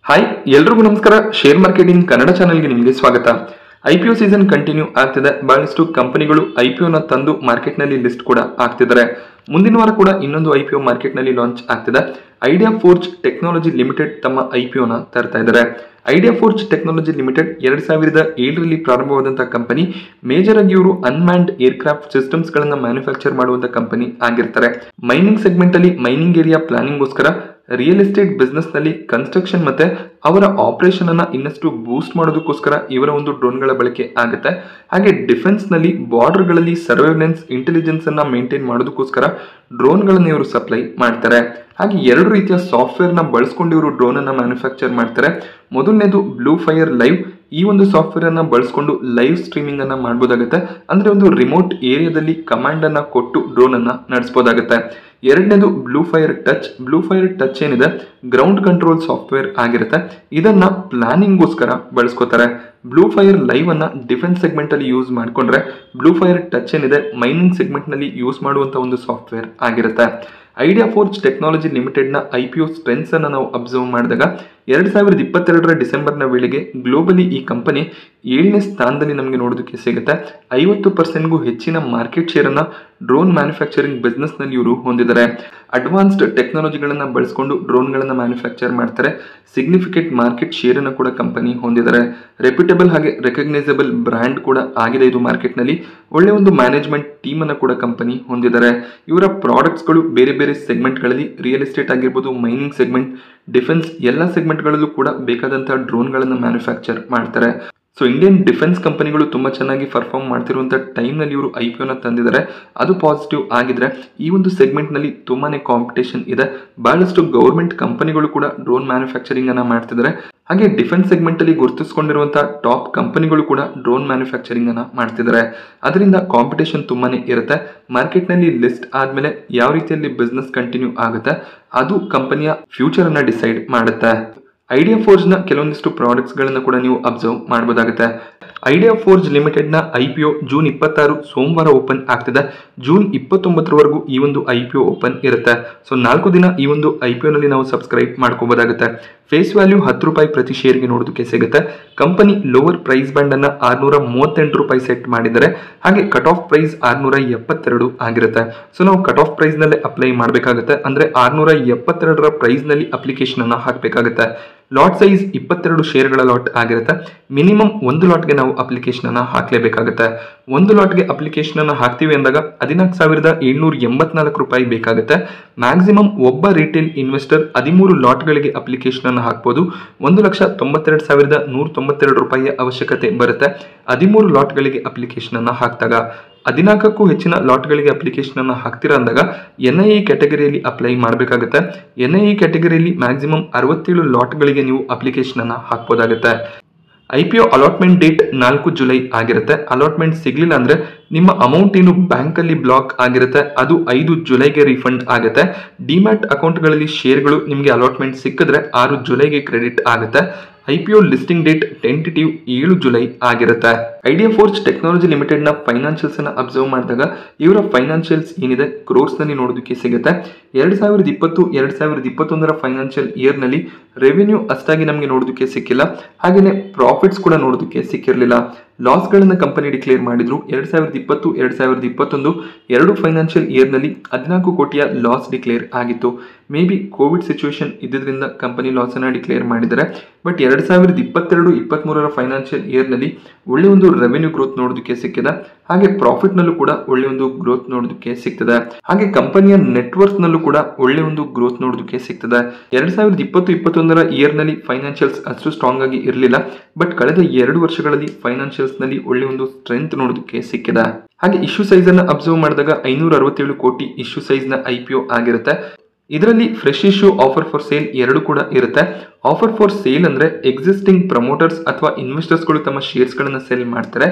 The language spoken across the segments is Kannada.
ಹಾಯ್ ಎಲ್ರಿಗೂ ನಮಸ್ಕಾರ ಶೇರ್ ಮಾರ್ಕೆಟಿಂಗ್ ಕನ್ನಡ ಚಾನೆಲ್ಗೆ ನಿಮಗೆ ಸ್ವಾಗತ I P O season continue ಆಗ್ತಿದೆ ಬಹಳಷ್ಟು ಕಂಪನಿಗಳು ಐ ಪಿ ಒನ ತಂದು ಮಾರ್ಕೆಟ್ನಲ್ಲಿ ಲಿಸ್ಟ್ ಕೂಡ ಆಗ್ತಿದ್ದಾರೆ ಮುಂದಿನ ವಾರ ಕೂಡ ಇನ್ನೊಂದು ಐ ಪಿ ಒ ಮಾರ್ಕೆಟ್ನಲ್ಲಿ ಲಾಂಚ್ ಆಗ್ತಿದೆ ಐಡಿಯಾ ಫೋರ್ಜ್ ಟೆಕ್ನಾಲಜಿ ಲಿಮಿಟೆಡ್ ತಮ್ಮ ಐ ಪಿ ಒನ ತರ್ತಾ ಇದ್ದಾರೆ ಐಡಿಯಾ ಫೋರ್ಜ್ ಟೆಕ್ನಾಲಜಿ ಲಿಮಿಟೆಡ್ ಎರಡ್ ಸಾವಿರದ ಏಳರಲ್ಲಿ ಪ್ರಾರಂಭವಾದಂತಹ ಕಂಪನಿ ಮೇಜರ್ ಆಗಿ ಇವರು ಅನ್ಮ್ಯಾನ್ಡ್ ಏರ್ಕ್ರಾಫ್ಟ್ ಸಿಸ್ಟಮ್ಸ್ ಗಳನ್ನ ಮ್ಯಾನುಫ್ಯಾಕ್ಚರ್ ಮಾಡುವಂತ ಕಂಪನಿ ಆಗಿರ್ತಾರೆ ಮೈನಿಂಗ್ ಸೆಗ್ಮೆಂಟ್ ಅಲ್ಲಿ ಮೈನಿಂಗ್ ಏರಿಯಾ ಪ್ಲಾನಿಂಗ್ಗೋಸ್ಕರ ರಿಯಲ್ ಎಸ್ಟೇಟ್ ಬಿಸ್ನೆಸ್ ನಲ್ಲಿ ಕನ್ಸ್ಟ್ರಕ್ಷನ್ ಮತ್ತೆ ಅವರ ಆಪರೇಷನ್ ಅನ್ನ ಇನ್ನಷ್ಟು ಬೂಸ್ಟ್ ಮಾಡೋದಕ್ಕೋಸ್ಕರ ಇವರ ಒಂದು ಡ್ರೋನ್ಗಳ ಬಳಕೆ ಆಗುತ್ತೆ ಹಾಗೆ ಡಿಫೆನ್ಸ್ ನಲ್ಲಿ ಬಾರ್ಡರ್ ಗಳಲ್ಲಿ ಸರ್ವೈಲೆನ್ಸ್ ಇಂಟೆಲಿಜೆನ್ಸ್ ಅನ್ನ ಮೇಂಟೈನ್ ಮಾಡೋದಕ್ಕೋಸ್ಕರ ಡ್ರೋನ್ ಗಳನ್ನ ಇವರು ಸಪ್ಲೈ ಮಾಡ್ತಾರೆ ಹಾಗೆ ಎರಡು ರೀತಿಯ ಸಾಫ್ಟ್ವೇರ್ ನ ಬಳಸ್ಕೊಂಡು ಇವರು ಡ್ರೋನ್ ಅನ್ನ ಮ್ಯಾನುಫ್ಯಾಕ್ಚರ್ ಮಾಡ್ತಾರೆ ಮೊದಲನೇದು ಬ್ಲೂ ಫೈರ್ ಲೈವ್ ಈ ಒಂದು ಸಾಫ್ಟ್ವೇರ್ ಅನ್ನ ಬಳಸ್ಕೊಂಡು ಲೈವ್ ಸ್ಟ್ರೀಮಿಂಗ್ ಅನ್ನ ಮಾಡಬಹುದಾಗುತ್ತೆ ಅಂದ್ರೆ ಒಂದು ರಿಮೋಟ್ ಏರಿಯಾದಲ್ಲಿ ಕಮಾಂಡ್ ಅನ್ನ ಕೊಟ್ಟು ಡ್ರೋನ್ ಅನ್ನ ನಡೆಸಬಹುದಾಗುತ್ತೆ ಎರಡನೇದು blue fire touch blue fire touch ಏನಿದೆ ಗ್ರೌಂಡ್ ಕಂಟ್ರೋಲ್ ಸಾಫ್ಟ್ವೇರ್ ಆಗಿರುತ್ತೆ ಇದನ್ನ ಪ್ಲಾನಿಂಗ್ಗೋಸ್ಕರ ಬಳಸ್ಕೋತಾರೆ ಬ್ಲೂ ಫೈರ್ ಲೈವ್ ಅನ್ನ ಡಿಫೆನ್ಸ್ ಸೆಗ್ಮೆಂಟ್ ಅಲ್ಲಿ ಯೂಸ್ ಮಾಡ್ಕೊಂಡ್ರೆ ಬ್ಲೂ ಫೈರ್ ಟಚ್ ಏನಿದೆ ಮೈನಿಂಗ್ ಸೆಗ್ಮೆಂಟ್ ನಲ್ಲಿ ಯೂಸ್ ಮಾಡುವಂತ ಒಂದು ಸಾಫ್ಟ್ವೇರ್ ಆಗಿರುತ್ತೆ ಐಡಿಯಾ ಫೋರ್ಜ್ ಟೆಕ್ನಾಲಜಿ ಲಿಮಿಟೆಡ್ನ ಐ ಪಿ ಒ ಸ್ಟ್ರೆಂತ್ಸ್ ಅನ್ನು ನಾವು ಅಬ್ಸರ್ವ್ ಮಾಡಿದಾಗ ಎರಡು ಸಾವಿರದ ಇಪ್ಪತ್ತೆರಡರ ಡಿಸೆಂಬರ್ನ ವೇಳೆಗೆ ಗ್ಲೋಬಲಿ ಈ ಕಂಪನಿ ಏಳನೇ ಸ್ಥಾನದಲ್ಲಿ ನಮಗೆ ನೋಡೋದಕ್ಕೆ ಸಿಗುತ್ತೆ ಐವತ್ತು ಪರ್ಸೆಂಟ್ಗೂ ಹೆಚ್ಚಿನ ಮಾರ್ಕೆಟ್ ಶೇರನ್ನು ಡ್ರೋನ್ ಮ್ಯಾನುಫ್ಯಾಕ್ಚರಿಂಗ್ ಬಿಸ್ನೆಸ್ನಲ್ಲಿ ಇವರು ಹೊಂದಿದ್ದಾರೆ ಅಡ್ವಾನ್ಸ್ಡ್ ಟೆಕ್ನಾಲಜಿಗಳನ್ನು ಬಳಸ್ಕೊಂಡು ಡ್ರೋನ್ಗಳನ್ನು ಮ್ಯಾನುಫ್ಯಾಕ್ಚರ್ ಮಾಡ್ತಾರೆ ಸಿಗ್ನಿಫಿಕೆಂಟ್ ಮಾರ್ಕೆಟ್ ಶೇರನ್ನು ಕೂಡ ಕಂಪನಿ ಹೊಂದಿದ್ದಾರೆ ರೆಪ್ಯೂಟೇಬಲ್ ಹಾಗೆ ರೆಕಗ್ನೈಸಬಲ್ ಬ್ರ್ಯಾಂಡ್ ಕೂಡ ಆಗಿದೆ ಇದು ಮಾರ್ಕೆಟ್ನಲ್ಲಿ ಒಳ್ಳೆ ಒಂದು ಮ್ಯಾನೇಜ್ಮೆಂಟ್ ಟೀಮನ್ನು ಕೂಡ ಕಂಪನಿ ಹೊಂದಿದ್ದಾರೆ ಇವರ ಪ್ರಾಡಕ್ಟ್ಸ್ಗಳು ಬೇರೆ ಬೇರೆ ಸೆಗ್ಮೆಂಟ್ಗಳಲ್ಲಿ ರಿಯಲ್ ಎಸ್ಟೇಟ್ ಆಗಿರ್ಬೋದು ಮೈನಿಂಗ್ ಸೆಗ್ಮೆಂಟ್ ಡಿಫೆನ್ಸ್ ಎಲ್ಲ ಸೆಗ್ಮೆಂಟ್ಗಳಲ್ಲೂ ಕೂಡ ಬೇಕಾದಂತಹ ಡ್ರೋನ್ಗಳನ್ನು ಮ್ಯಾನುಫ್ಯಾಕ್ಚರ್ ಮಾಡ್ತಾರೆ ಸೊ ಇಂಡಿಯನ್ ಡಿಫೆನ್ಸ್ ಕಂಪನಿಗಳು ತುಂಬ ಚೆನ್ನಾಗಿ ಪರ್ಫಾರ್ಮ್ ಮಾಡ್ತಿರುವಂಥ ಟೈಮ್ನಲ್ಲಿ ಇವರು ಐ ಪಿ ಒನ ತಂದಿದ್ದಾರೆ ಅದು ಪಾಸಿಟಿವ್ ಆಗಿದ್ರೆ ಈ ಒಂದು ಸೆಗ್ಮೆಂಟ್ನಲ್ಲಿ ತುಂಬಾ ಕಾಂಪಿಟೇಷನ್ ಇದೆ ಬಹಳಷ್ಟು ಗೌರ್ಮೆಂಟ್ ಕಂಪನಿಗಳು ಕೂಡ ಡ್ರೋನ್ ಮ್ಯಾನುಫ್ಯಾಕ್ಚರಿಂಗ್ ಅನ್ನ ಮಾಡ್ತಿದ್ದಾರೆ ಹಾಗೆ ಡಿಫೆನ್ಸ್ ಸೆಗ್ಮೆಂಟ್ ಅಲ್ಲಿ ಗುರುತಿಸಿಕೊಂಡಿರುವಂತಹ ಟಾಪ್ ಕಂಪನಿಗಳು ಕೂಡ ಡ್ರೋನ್ ಮ್ಯಾನುಫ್ಯಾಕ್ಚರಿಂಗ್ ಅನ್ನ ಮಾಡ್ತಿದ್ದಾರೆ ಅದರಿಂದ ಕಾಂಪಿಟೇಷನ್ ತುಂಬಾನೇ ಇರುತ್ತೆ ಮಾರ್ಕೆಟ್ನಲ್ಲಿ ಲಿಸ್ಟ್ ಆದ್ಮೇಲೆ ಯಾವ ರೀತಿಯಲ್ಲಿ ಬಿಸ್ನೆಸ್ ಕಂಟಿನ್ಯೂ ಆಗುತ್ತೆ ಅದು ಕಂಪನಿಯ ಫ್ಯೂಚರ್ ಅನ್ನ ಡಿಸೈಡ್ ಮಾಡುತ್ತೆ ಐಡಿಯಾ ಫೋರ್ಜ್ ನ ಕೆಲವೊಂದಿಷ್ಟು ಪ್ರಾಡಕ್ಟ್ಸ್ ಗಳನ್ನ ಕೂಡ ನೀವು ಅಬ್ಸರ್ವ್ ಮಾಡಬಹುದಾಗುತ್ತೆ ಐಡಿಯಾ ಫೋರ್ಜ್ ಲಿಮಿಟೆಡ್ ನ ಐ ಪಿ ಒ ಜೂನ್ ಇಪ್ಪತ್ತಾರು ಸೋಮವಾರ ಓಪನ್ ಆಗ್ತಿದೆ ಜೂನ್ ಇಪ್ಪತ್ತೊಂಬತ್ತರವರೆಗೂ ಈ ಒಂದು ಐ ಪಿ ಒ ಓಪನ್ ಇರುತ್ತೆ ಸೊ ನಾಲ್ಕು ದಿನ ಈ ಒಂದು ಐ ಪಿ ನಲ್ಲಿ ನಾವು ಸಬ್ಸ್ಕ್ರೈಬ್ ಮಾಡ್ಕೋಬಹುದಾಗುತ್ತೆ ಫೇಸ್ ವ್ಯಾಲ್ಯೂ ಹತ್ತು ರೂಪಾಯಿ ಪ್ರತಿ ಶೇರ್ಗೆ ನೋಡೋದಕ್ಕೆ ಸಿಗುತ್ತೆ ಕಂಪನಿ ಲೋವರ್ ಪ್ರೈಸ್ ಬ್ಯಾಂಡ್ ಅನ್ನ ಆರ್ನೂರ ಮೂವತ್ತೆಂಟು ರೂಪಾಯಿ ಸೆಟ್ ಮಾಡಿದ್ದಾರೆ ಹಾಗೆ ಕಟ್ ಆಫ್ ಪ್ರೈಸ್ ಆರ್ನೂರ ಎಪ್ಪತ್ತೆರಡು ಆಗಿರುತ್ತೆ ಸೊ ನಾವು ಕಟ್ ಆಫ್ ಪ್ರೈಸ್ ನಲ್ಲೇ ಅಪ್ಲೈ ಮಾಡಬೇಕಾಗುತ್ತೆ ಅಂದ್ರೆ ಆರ್ನೂರ ಎಪ್ಪತ್ತೆರಡರ ಪ್ರೈಸ್ ನಲ್ಲಿ ಅಪ್ಲಿಕೇಶನ್ ಅನ್ನ ಹಾಕಬೇಕಾಗುತ್ತೆ ಲಾಟ್ ಸೈಜ್ ಇಪ್ಪತ್ತೆರಡು ಶೇರ್ಗಳ ಲಾಟ್ ಆಗಿರುತ್ತೆ ಮಿನಿಮಮ್ ಒಂದು ಲಾಟ್ಗೆ ನಾವು ಅಪ್ಲಿಕೇಶನ್ ಅನ್ನ ಹಾಕ್ಲೇಬೇಕಾಗುತ್ತೆ ಒಂದು ಲಾಟ್ಗೆ ಅಪ್ಲಿಕೇಶನ್ ಅನ್ನ ಹಾಕ್ತೀವಿ ಅಂದಾಗ ಹದಿನಾಲ್ಕು ಸಾವಿರದ ಏಳ್ನೂರ ಎಂಬತ್ನಾಲ್ಕು ರೂಪಾಯಿ ಬೇಕಾಗುತ್ತೆ ಮ್ಯಾಕ್ಸಿಮಮ್ ಒಬ್ಬ ರಿಟೇಲ್ ಇನ್ವೆಸ್ಟರ್ ಹದಿಮೂರು ಲಾಟ್ಗಳಿಗೆ ಅಪ್ಲಿಕೇಶನ್ ಅನ್ನ ಹಾಕ್ಬೋದು ಒಂದು ಲಕ್ಷ ತೊಂಬತ್ತೆರಡು ಸಾವಿರದ ನೂರ ತೊಂಬತ್ತೆರಡು ರೂಪಾಯಿಯ ಅವಶ್ಯಕತೆ ಬರುತ್ತೆ ಹದಿಮೂರು ಲಾಟ್ಗಳಿಗೆ ಅಪ್ಲಿಕೇಶನ್ ಅನ್ನ ಹಾಕಿದಾಗ ಹದಿನಾಲ್ಕಕ್ಕೂ ಹೆಚ್ಚಿನ ಲಾಟ್ಗಳಿಗೆ ಅಪ್ಲಿಕೇಶನ್ ಅನ್ನ ಹಾಕ್ತಿರ ಅಂದಾಗ ಎನ್ ಐ ಇ ಕ್ಯಾಟಗರಿಯಲ್ಲಿ ಅಪ್ಲೈ ಮಾಡಬೇಕಾಗುತ್ತೆ ಎನ್ ಐ ಇ ಕ್ಯಾಟಗರಿಯಲ್ಲಿ ಮ್ಯಾಕ್ಸಿಮಮ್ ಅರವತ್ತೇಳು ಲಾಟ್ಗಳಿಗೆ ನೀವು ಅಪ್ಲಿಕೇಶನ್ ಅನ್ನ ಹಾಕ್ಬೋದಾಗುತ್ತೆ I P O allotment date ನಾಲ್ಕು ಜುಲೈ ಆಗಿರುತ್ತೆ ಅಲಾಟ್ಮೆಂಟ್ ಸಿಗ್ಲಿಲ್ಲ ಅಂದ್ರೆ ನಿಮ್ಮ ಅಮೌಂಟ್ ಏನು ಬ್ಯಾಂಕ್ ಅಲ್ಲಿ ಬ್ಲಾಕ್ ಆಗಿರುತ್ತೆ ಅದು ಐದು ಜುಲೈಗೆ ರಿಫಂಡ್ ಆಗುತ್ತೆ ಡಿಮ್ಯಾಟ್ ಅಕೌಂಟ್ಗಳಲ್ಲಿ ಶೇರ್ಗಳು ನಿಮಗೆ ಅಲಾಟ್ಮೆಂಟ್ ಸಿಕ್ಕಿದ್ರೆ ಆರು ಜುಲೈಗೆ ಕ್ರೆಡಿಟ್ ಆಗುತ್ತೆ I P O listing date tentative ಏಳು ಜುಲೈ ಆಗಿರುತ್ತೆ ಐಡಿಯಾ ಫೋರ್ಜ್ ಟೆಕ್ನಾಲಜಿ ಲಿಮಿಟೆಡ್ ನ ಫೈನಾನ್ಷಿಯಲ್ಸ್ ಅನ್ನ ಅಬ್ಸರ್ವ್ ಮಾಡಿದಾಗ ಇವರ ಫೈನಾನ್ಷಿಯಲ್ಸ್ ಏನಿದೆ ಕ್ರೋರ್ಸ್ ನಲ್ಲಿ ನೋಡೋದಕ್ಕೆ ಸಿಗುತ್ತೆ ಎರಡ್ ಸಾವಿರದ ಇಪ್ಪತ್ತು ಎರಡ್ ಸಾವಿರದ ಇಪ್ಪತ್ತೊಂದರ ಫೈನಾನ್ಷಿಯಲ್ ಇಯರ್ ನಲ್ಲಿ ರೆವಿನ್ಯೂ ಅಷ್ಟಾಗಿ ನಮಗೆ ನೋಡೋದಕ್ಕೆ ಸಿಕ್ಕಿಲ್ಲ ಹಾಗೇನೆ ಪ್ರಾಫಿಟ್ಸ್ ಕೂಡ ನೋಡೋದಕ್ಕೆ ಸಿಕ್ಕಿರಲಿಲ್ಲ ಲಾಸ್ಗಳನ್ನ ಕಂಪನಿ ಡಿಕ್ಲೇರ್ ಮಾಡಿದ್ರು ಎರಡ್ ಸಾವಿರದ ಇಪ್ಪತ್ತು ಎರಡ್ ಸಾವಿರದ ಇಪ್ಪತ್ತೊಂದು ಎರಡು ಫೈನಾನ್ಷಿಯಲ್ ಇಯರ್ ನಲ್ಲಿ ಹದಿನಾಲ್ಕು ಕೋಟಿಯ ಲಾಸ್ ಡಿಕ್ಲೇರ್ ಆಗಿತ್ತು ಮೇ ಬಿ ಕೋವಿಡ್ ಸಿಚುವೇಶನ್ ಇದ್ದಿದ್ರಿಂದ ಕಂಪನಿ ಲಾಸ್ ಅನ್ನ ಡಿಕ್ಲೇರ್ ಮಾಡಿದ್ದಾರೆ ಬಟ್ ಎರಡ್ ಸಾವಿರದ ಇಪ್ಪತ್ತೆರಡು ಇಪ್ಪತ್ಮೂರರ ಫೈನಾನ್ಷಿಯಲ್ ಇಯರ್ ನಲ್ಲಿ ಒಳ್ಳೆ ಒಂದು ರೆವೆನ್ಯೂ ಗ್ರೋತ್ ನೋಡೋದಕ್ಕೆ ಸಿಕ್ಕಿದೆ ಹಾಗೆ ಪ್ರಾಫಿಟ್ ನಲ್ಲೂ ಕೂಡ ಒಳ್ಳೆ ಒಂದು ಗ್ರೋತ್ ನೋಡೋದಕ್ಕೆ ಸಿಗ್ತದೆ ಹಾಗೆ ಕಂಪನಿಯ ನೆಟ್ವರ್ಕ್ ನಲ್ಲೂ ಕೂಡ ಒಳ್ಳೆ ಒಂದು ಗ್ರೋತ್ ನೋಡೋದಕ್ಕೆ ಸಿಗ್ತದೆ ಎರಡ್ ಸಾವಿರದ ಇಪ್ಪತ್ತು ಇಪ್ಪತ್ತೊಂದರ ಇಯರ್ ನಲ್ಲಿ ಫೈನಾನ್ಷಿಯಲ್ಸ್ ಅಷ್ಟು ಸ್ಟ್ರಾಂಗ್ ಆಗಿ ಇರಲಿಲ್ಲ ಬಟ್ ಕಳೆದ ಎರಡು ವರ್ಷಗಳಲ್ಲಿ ಫೈನಾನ್ಷಿಯಲ್ಸ್ ನಲ್ಲಿ ಒಳ್ಳೆ ಒಂದು ಸ್ಟ್ರೆಂತ್ ನೋಡೋದಕ್ಕೆ ಸಿಕ್ಕಿದೆ ಹಾಗೆ ಇಶ್ಯೂ ಸೈಜ್ ಅನ್ನ ಅಬ್ಸರ್ವ್ ಮಾಡಿದಾಗ ಐನೂರ ಅರವತ್ತೇಳು ಕೋಟಿ ಇಶ್ಯೂ ಸೈಜ್ ನ ಐ ಪಿ ಒ ಆಗಿರುತ್ತೆ ಇದರಲ್ಲಿ fresh issue offer for sale ಎರಡು ಕೂಡ ಇರುತ್ತೆ ಆಫರ್ ಫಾರ್ ಸೇಲ್ ಅಂದ್ರೆ ಎಕ್ಸಿಸ್ಟಿಂಗ್ ಪ್ರಮೋಟರ್ಸ್ ಅಥವಾ ಇನ್ವೆಸ್ಟರ್ಸ್ಗಳು ತಮ್ಮ ಶೇರ್ಸ್ಗಳನ್ನು ಸೆಲ್ ಮಾಡ್ತಾರೆ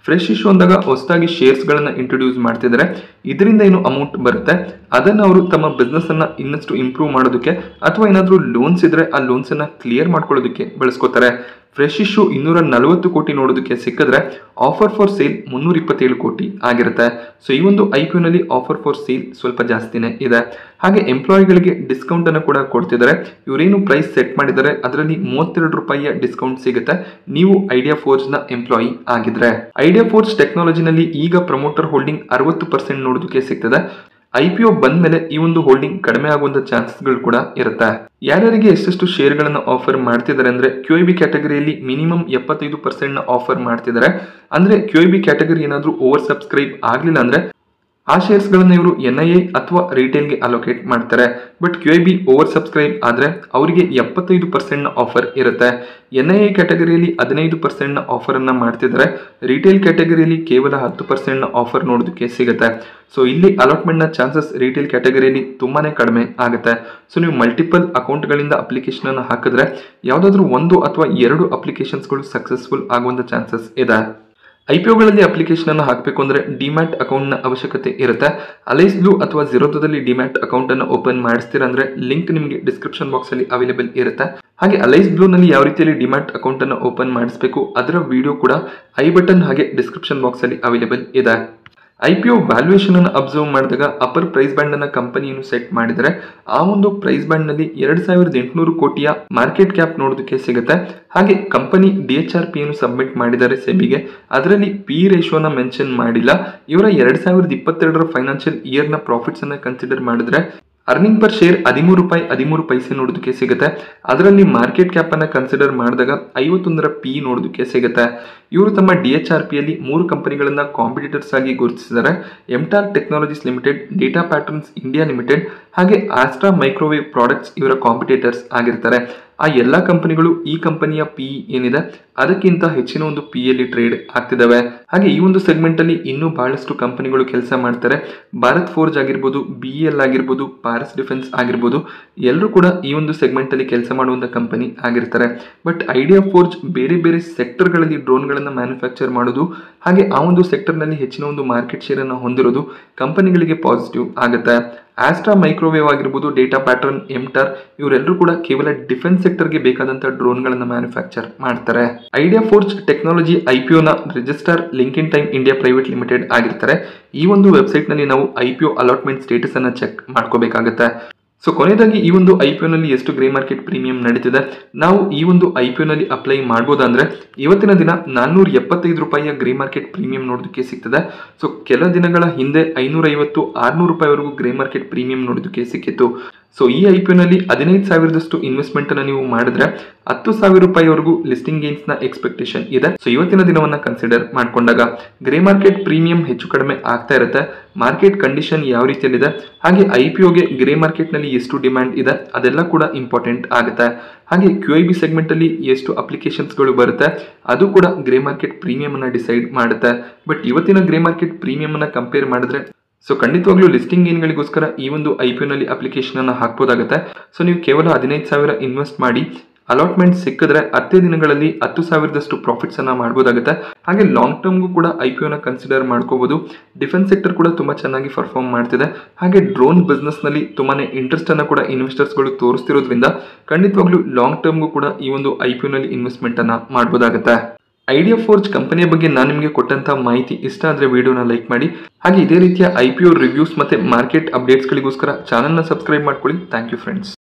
ಫ್ರೆಶ್ ಇಶ್ಯೂ ಅಂದಾಗ ಹೊಸದಾಗಿ ಶೇರ್ಸ್ಗಳನ್ನು ಇಂಟ್ರೊಡ್ಯೂಸ್ ಮಾಡ್ತಿದ್ದಾರೆ ಇದರಿಂದ ಏನು ಅಮೌಂಟ್ ಬರುತ್ತೆ ಅದನ್ನು ಅವರು ತಮ್ಮ ಬಿಸ್ನೆಸ್ ಅನ್ನ ಇನ್ನಷ್ಟು ಇಂಪ್ರೂವ್ ಮಾಡೋದಕ್ಕೆ ಅಥವಾ ಏನಾದರೂ ಲೋನ್ಸ್ ಇದ್ರೆ ಆ ಲೋನ್ಸ್ ಅನ್ನ ಕ್ಲಿಯರ್ ಮಾಡ್ಕೊಳ್ಳೋದಕ್ಕೆ ಬಳಸ್ಕೋತಾರೆ ಫ್ರೆಶ್ ಇಶ್ಯೂ ಇನ್ನೂರ ನಲವತ್ತು ಕೋಟಿ ನೋಡೋದಕ್ಕೆ ಸಿಕ್ಕಿದ್ರೆ ಆಫರ್ ಫಾರ್ ಸೇಲ್ ಮುನ್ನೂರ ಇಪ್ಪತ್ತೇಳು ಕೋಟಿ ಆಗಿರುತ್ತೆ ಸೊ ಈ ಒಂದು ಐ ಪಿ ನಲ್ಲಿ ಆಫರ್ ಫಾರ್ ಸೇಲ್ ಸ್ವಲ್ಪ ಜಾಸ್ತಿನೇ ಇದೆ ಹಾಗೆ ಎಂಪ್ಲಾಯಿಗಳಿಗೆ ಡಿಸ್ಕೌಂಟ್ ಅನ್ನು ಕೂಡ ಕೊಡ್ತಿದ್ದಾರೆ ಇವರೇನು ಪ್ರೈಸ್ ಸೆಟ್ ಮಾಡಿದ್ದಾರೆ ಅದರಲ್ಲಿ ಮೂವತ್ತೆರಡು ರೂಪಾಯಿಯ ಡಿಸ್ಕೌಂಟ್ ಸಿಗುತ್ತೆ ನೀವು ಐಡಿಯಾ ಫೋರ್ಸ್ ನ ಎಂಪ್ಲಾಯಿ ಆಗಿದ್ರೆ ಐಡಿಯಾ ಫೋರ್ಸ್ ಟೆಕ್ನಾಲಜಿನಲ್ಲಿ ಈಗ ಪ್ರಮೋಟರ್ ಹೋಲ್ಡಿಂಗ್ ಅರವತ್ತು ಪರ್ಸೆಂಟ್ ನೋಡೋದಕ್ಕೆ ಸಿಗ್ತದೆ ಐ ಪಿ ಒ ಬಂದ ಮೇಲೆ ಈ ಒಂದು ಹೋಲ್ಡಿಂಗ್ ಕಡಿಮೆ ಆಗುವಂತ ಚಾನ್ಸಸ್ಗಳು ಕೂಡ ಇರುತ್ತೆ ಯಾರ್ಯಾರಿಗೆ ಎಷ್ಟೆಷ್ಟು ಶೇರ್ಗಳನ್ನು ಆಫರ್ ಮಾಡ್ತಿದ್ದಾರೆ ಅಂದ್ರೆ ಕ್ಯೂ ಐ ಬಿ ಕ್ಯಾಟಗರಿಯಲ್ಲಿ ಮಿನಿಮಮ್ ಎಪ್ಪತ್ತೈದು ಪರ್ಸೆಂಟ್ ನ ಆಫರ್ ಮಾಡ್ತಿದ್ದಾರೆ ಅಂದ್ರೆ ಕ್ಯೂ ಐ ಬಿ ಕ್ಯಾಟಗರಿ ಏನಾದರೂ ಓವರ್ ಸಬ್ಸ್ಕ್ರೈಬ್ ಆಗಲಿಲ್ಲ ಅಂದ್ರೆ ಆ ಶೇರ್ಸ್ಗಳನ್ನು ಇವರು ಎನ್ ಐ ಎ ಅಥವಾ ರಿಟೇಲ್ಗೆ ಅಲೋಕೇಟ್ ಮಾಡ್ತಾರೆ but Q I B over subscribe ಆದರೆ ಅವರಿಗೆ ಎಪ್ಪತ್ತೈದು ಪರ್ಸೆಂಟ್ನ ಆಫರ್ ಇರುತ್ತೆ ಎನ್ ಐ ಎ ಕ್ಯಾಟಗರಿಯಲ್ಲಿ ಹದಿನೈದು ಪರ್ಸೆಂಟ್ನ ಆಫರನ್ನು ಮಾಡ್ತಿದ್ದಾರೆ ರಿಟೇಲ್ ಕ್ಯಾಟಗರಿಯಲ್ಲಿ ಕೇವಲ ಹತ್ತು ಪರ್ಸೆಂಟ್ನ ಆಫರ್ ನೋಡೋದಕ್ಕೆ ಸಿಗುತ್ತೆ ಸೊ ಇಲ್ಲಿ ಅಲಾಟ್ಮೆಂಟ್ನ ಚಾನ್ಸಸ್ ರಿಟೇಲ್ ಕ್ಯಾಟಗರಿಯಲ್ಲಿ ತುಂಬಾನೇ ಕಡಿಮೆ ಆಗುತ್ತೆ ಸೊ ನೀವು ಮಲ್ಟಿಪಲ್ ಅಕೌಂಟ್ಗಳಿಂದ ಅಪ್ಲಿಕೇಶನ್ ಹಾಕಿದ್ರೆ ಯಾವುದಾದ್ರೂ ಒಂದು ಅಥವಾ ಎರಡು ಅಪ್ಲಿಕೇಶನ್ಸ್ಗಳು ಸಕ್ಸಸ್ಫುಲ್ ಆಗುವಂಥ ಚಾನ್ಸಸ್ ಇದೆ ಐ ಪಿ ಒಗಳಲ್ಲಿ ಅಪ್ಲಿಕೇಶನ್ ಅನ್ನು ಹಾಕಬೇಕು ಅಂದ್ರೆ ಡಿಮ್ಯಾಟ್ ಅಕೌಂಟ್ನ ಅವಶ್ಯಕತೆ ಇರುತ್ತೆ ಅಲೈಸ್ ಬ್ಲೂ ಅಥವಾ ಝೀರೋದಲ್ಲಿ ಡಿಮ್ಯಾಟ್ ಅಕೌಂಟ್ ಅನ್ನು ಓಪನ್ ಮಾಡಿಸ್ತೀರಾ ಅಂದ್ರೆ ಲಿಂಕ್ ನಿಮಗೆ ಡಿಸ್ಕ್ರಿಪ್ಷನ್ ಬಾಕ್ಸ್ ಅಲ್ಲಿ ಅವೈಲೇಬಲ್ ಇರುತ್ತೆ ಹಾಗೆ ಅಲೈಸ್ ಬ್ಲೂ ನಲ್ಲಿ ಯಾವ ರೀತಿಯಲ್ಲಿ ಡಿಮ್ಯಾಟ್ ಅಕೌಂಟ್ ಅನ್ನು ಓಪನ್ ಮಾಡಿಸಬೇಕು ಅದರ ವಿಡಿಯೋ ಕೂಡ ಐ ಬಟನ್ ಹಾಗೆ ಡಿಸ್ಕ್ರಿಪ್ಷನ್ ಬಾಕ್ಸ್ ಅಲ್ಲಿ ಅವೈಲೇಬಲ್ ಇದೆ ಐ ಪಿ ಒ ವ್ಯಾಲ್ಯೂಯೇಷನ್ ಅನ್ನು ಅಬ್ಸರ್ವ್ ಮಾಡಿದಾಗ ಅಪರ್ ಪ್ರೈಸ್ ಬ್ಯಾಂಡ್ ಅನ್ನ ಕಂಪನಿಯನ್ನು ಸೆಟ್ ಮಾಡಿದರೆ ಆ ಒಂದು ಪ್ರೈಸ್ ಬ್ಯಾಂಡ್ ನಲ್ಲಿ ಎರಡ್ ಸಾವಿರದ ಎಂಟುನೂರು ಕೋಟಿಯ ಮಾರ್ಕೆಟ್ ಕ್ಯಾಪ್ ನೋಡೋದಕ್ಕೆ ಸಿಗುತ್ತೆ ಹಾಗೆ company D H R P ಅನ್ನು ಸಬ್ಮಿಟ್ ಮಾಡಿದ್ದಾರೆ ಸೆಬಿಗೆ ಅದರಲ್ಲಿ ಪಿ ರೇಷಿಯೋನ ಮೆನ್ಷನ್ ಮಾಡಿಲ್ಲ ಇವರ ಎರಡ್ ಸಾವಿರದ ಇಪ್ಪತ್ತೆರಡರ ಫೈನಾನ್ಷಿಯಲ್ ಇಯರ್ ನ ಪ್ರಾಫಿಟ್ಸ್ ಅನ್ನ ಕನ್ಸಿಡರ್ ಮಾಡಿದ್ರೆ ಅರ್ನಿಂಗ್ ಪರ್ ಶೇರ್ ಹದಿಮೂರು ರೂಪಾಯಿ ಹದಿಮೂರು ಪೈಸೆ ನೋಡೋದಕ್ಕೆ ಸಿಗುತ್ತೆ ಅದರಲ್ಲಿ ಮಾರ್ಕೆಟ್ ಕ್ಯಾಪ್ ಅನ್ನ ಕನ್ಸಿಡರ್ ಮಾಡಿದಾಗ ಐವತ್ತೊಂದರ ಪಿ ನೋಡೋದಕ್ಕೆ ಸಿಗುತ್ತೆ ಇವರು ತಮ್ಮ ಡಿ ಎಚ್ ಆರ್ ಪಿಯಲ್ಲಿ ಮೂರು ಕಂಪನಿಗಳನ್ನ ಕಾಂಪಿಟೇಟರ್ಸ್ ಆಗಿ ಗುರುತಿಸಿದ್ದಾರೆ MTAR technologies limited data patterns India limited ಹಾಗೆ ಆಸ್ಟ್ರಾ ಮೈಕ್ರೋವೇವ್ ಪ್ರಾಡಕ್ಟ್ಸ್ ಇವರ ಕಾಂಪಿಟೇಟರ್ಸ್ ಆಗಿರ್ತಾರೆ ಆ ಎಲ್ಲ ಕಂಪನಿಗಳು ಈ ಕಂಪನಿಯ ಪಿ ಏನಿದೆ ಅದಕ್ಕಿಂತ ಹೆಚ್ಚಿನ ಒಂದು ಪಿ ಯಲ್ಲಿ ಟ್ರೇಡ್ ಆಗ್ತಿದ್ದಾವೆ ಹಾಗೆ ಈ ಒಂದು ಸೆಗ್ಮೆಂಟ್ ಅಲ್ಲಿ ಇನ್ನೂ ಬಹಳಷ್ಟು ಕಂಪನಿಗಳು ಕೆಲಸ ಮಾಡ್ತಾರೆ ಭಾರತ್ ಫೋರ್ಜ್ ಆಗಿರ್ಬೋದು ಬಿ ಎಲ್ ಆಗಿರ್ಬೋದು ಪಾರಸ್ ಡಿಫೆನ್ಸ್ ಆಗಿರ್ಬೋದು ಎಲ್ಲರೂ ಕೂಡ ಈ ಒಂದು ಸೆಗ್ಮೆಂಟ್ ಅಲ್ಲಿ ಕೆಲಸ ಮಾಡುವಂತ ಕಂಪನಿ ಆಗಿರ್ತಾರೆ ಬಟ್ ಐಡಿಯಾ ಫೋರ್ಜ್ ಬೇರೆ ಬೇರೆ ಸೆಕ್ಟರ್ಗಳಲ್ಲಿ ಡ್ರೋನ್ಗಳನ್ನು ಮ್ಯಾನುಫ್ಯಾಕ್ಚರ್ ಮಾಡೋದು ಹಾಗೆ ಆ ಒಂದು ಸೆಕ್ಟರ್ನಲ್ಲಿ ಹೆಚ್ಚಿನ ಒಂದು ಮಾರ್ಕೆಟ್ ಶೇರ್ ಅನ್ನು ಹೊಂದಿರೋದು ಕಂಪನಿಗಳಿಗೆ ಪಾಸಿಟಿವ್ ಆಗುತ್ತೆ ಆಸ್ಟ್ರಾ ಮೈಕ್ರೋವೇವ್ ಆಗಿರ್ಬೋದು ಡೇಟಾ ಪ್ಯಾಟರ್ನ್ ಎಂಟಾರ್ ಇವರೆಲ್ಲರೂ ಕೂಡ ಕೇವಲ ಡಿಫೆನ್ಸ್ ಸೆಕ್ಟರ್ಗೆ ಬೇಕಾದಂಥ ಡ್ರೋನ್ಗಳನ್ನು ಮ್ಯಾನುಫ್ಯಾಕ್ಚರ್ ಮಾಡ್ತಾರೆ idea forge technology I P ಒನ register link in time India private limited ಆಗಿರ್ತಾರೆ ಈ ಒಂದು ವೆಬ್ಸೈಟ್ನಲ್ಲಿ ನಾವು I P O allotment status ಅನ್ನು ಚೆಕ್ ಮಾಡ್ಕೋಬೇಕಾಗುತ್ತೆ ಸೊ ಕೊನೆಯದಾಗಿ ಈ ಒಂದು ಐ ಪಿ ನಲ್ಲಿ ಎಷ್ಟು ಗ್ರೇ ಮಾರ್ಕೆಟ್ ಪ್ರೀಮಿಯಂ ನಡೀತಿದೆ ನಾವು ಈ ಒಂದು ಐ ಪಿ ನಲ್ಲಿ ಅಪ್ಲೈ ಮಾಡ್ಬೋದಂದ್ರೆ ಇವತ್ತಿನ ದಿನ ನಾನ್ನೂರ ಎಪ್ಪತ್ತೈದು ರೂಪಾಯಿಯ ಗ್ರೇ ಮಾರ್ಕೆಟ್ ಪ್ರೀಮಿಯಂ ನೋಡೋದಕ್ಕೆ ಸಿಗ್ತದೆ ಸೊ ಕೆಲ ದಿನಗಳ ಹಿಂದೆ ಐನೂರ ಐವತ್ತು ಆರ್ನೂರು ರೂಪಾಯಿವರೆಗೂ ಗ್ರೇ ಮಾರ್ಕೆಟ್ ಪ್ರೀಮಿಯಂ ನೋಡೋದಕ್ಕೆ ಸಿಕ್ಕಿತ್ತು ಸೊ ಈ ಐ ಪಿ ನಲ್ಲಿ ಹದಿನೈದು ಸಾವಿರದಷ್ಟು ಇನ್ವೆಸ್ಟ್ಮೆಂಟ್ ಅನ್ನು ನೀವು ಮಾಡಿದ್ರೆ ಹತ್ತು ಸಾವಿರ ರೂಪಾಯಿವರೆಗೂ ಲಿಸ್ಟಿಂಗ್ ಗೇನ್ಸ್ ನ ಎಕ್ಸ್ಪೆಕ್ಟೇಷನ್ ಇದೆ ಸೊ ಇವತ್ತಿನ ದಿನವನ್ನ ಕನ್ಸಿಡರ್ ಮಾಡ್ಕೊಂಡಾಗ ಗ್ರೇ ಮಾರ್ಕೆಟ್ ಪ್ರೀಮಿಯಂ ಹೆಚ್ಚು ಕಡಿಮೆ ಆಗ್ತಾ ಇರುತ್ತೆ ಮಾರ್ಕೆಟ್ ಕಂಡೀಷನ್ ಯಾವ ರೀತಿಯಲ್ಲಿದೆ ಹಾಗೆ ಐ ಪಿ ಒಗೆ ಗ್ರೇ ಮಾರ್ಕೆಟ್ ನಲ್ಲಿ ಎಷ್ಟು ಡಿಮ್ಯಾಂಡ್ ಇದೆ ಅದೆಲ್ಲ ಕೂಡ ಇಂಪಾರ್ಟೆಂಟ್ ಆಗುತ್ತೆ ಹಾಗೆ ಕ್ಯೂ ಐ ಬಿ ಸೆಗ್ಮೆಂಟ್ ಅಲ್ಲಿ ಎಷ್ಟು ಅಪ್ಲಿಕೇಶನ್ಸ್ಗಳು ಬರುತ್ತೆ ಅದು ಕೂಡ ಗ್ರೇ ಮಾರ್ಕೆಟ್ ಪ್ರೀಮಿಯಂ ಅನ್ನ ಡಿಸೈಡ್ ಮಾಡುತ್ತೆ ಬಟ್ ಇವತ್ತಿನ ಗ್ರೇ ಮಾರ್ಕೆಟ್ ಪ್ರೀಮಿಯಂ ಅನ್ನ ಕಂಪೇರ್ ಮಾಡಿದ್ರೆ ಸೊ ಖಂಡಿತವಾಗ್ಲೂ ಲಿಸ್ಟಿಂಗ್ ಏನ್ಗಳಿಗೋಸ್ಕರ ಈ ಒಂದು ಐ ಪಿ ನಲ್ಲಿ ಅಪ್ಲಿಕೇಶನ್ ಅನ್ನು ಹಾಕ್ಬೋದಾಗುತ್ತೆ ಸೊ ನೀವು ಕೇವಲ ಹದಿನೈದು ಸಾವಿರ ಇನ್ವೆಸ್ಟ್ ಮಾಡಿ ಅಲಾಟ್ಮೆಂಟ್ ಸಿಕ್ಕಿದ್ರೆ ಹತ್ತೇ ದಿನಗಳಲ್ಲಿ ಹತ್ತು ಸಾವಿರದಷ್ಟು ಪ್ರಾಫಿಟ್ಸ್ ಅನ್ನ ಮಾಡ್ಬೋದಾಗುತ್ತೆ ಹಾಗೆ ಲಾಂಗ್ ಟರ್ಮ್ಗೂ ಕೂಡ ಐ ಪಿ ಒನ ಕನ್ಸಿಡರ್ ಮಾಡ್ಕೋಬಹುದು ಡಿಫೆನ್ಸ್ ಸೆಕ್ಟರ್ ಕೂಡ ತುಂಬಾ ಚೆನ್ನಾಗಿ ಪರ್ಫಾರ್ಮ್ ಮಾಡ್ತಿದೆ ಹಾಗೆ ಡ್ರೋನ್ ಬಿಸ್ನೆಸ್ ನಲ್ಲಿ ತುಂಬಾನೇ ಇಂಟ್ರೆಸ್ಟ್ ಅನ್ನ ಕೂಡ ಇನ್ವೆಸ್ಟರ್ಸ್ಗಳು ತೋರಿಸ್ತಿರೋದ್ರಿಂದ ಖಂಡಿತವಾಗ್ಲೂ ಲಾಂಗ್ ಟರ್ಮ್ಗೂ ಕೂಡ ಈ ಒಂದು ಐ ಪಿ ನಲ್ಲಿ ಇನ್ವೆಸ್ಟ್ಮೆಂಟ್ ಅನ್ನ ಮಾಡ್ಬೋದಾಗುತ್ತೆ ಐಡಿಯಾ ಫೋರ್ಜ್ ಕಂಪನಿಯ ಬಗ್ಗೆ ನಾನು ನಿಮಗೆ ಕೊಟ್ಟಂತ ಮಾಹಿತಿ ಇಷ್ಟ ಆದರೆ ವಿಡಿಯೋನ ಲೈಕ್ ಮಾಡಿ ಹಾಗೆ ಇದೇ ರೀತಿಯ ಐ ಪಿ ಒ ರಿವ್ಯೂಸ್ ಮತ್ತೆ ಮಾರ್ಕೆಟ್ ಅಪ್ಡೇಟ್ಸ್ಗಳಿಗೋಸ್ಕರ ಚಾನಲ್ನ ಸಬ್ಸ್ಕ್ರೈಬ್ ಮಾಡ್ಕೊಳ್ಳಿ ಥ್ಯಾಂಕ್ ಯು ಫ್ರೆಂಡ್ಸ್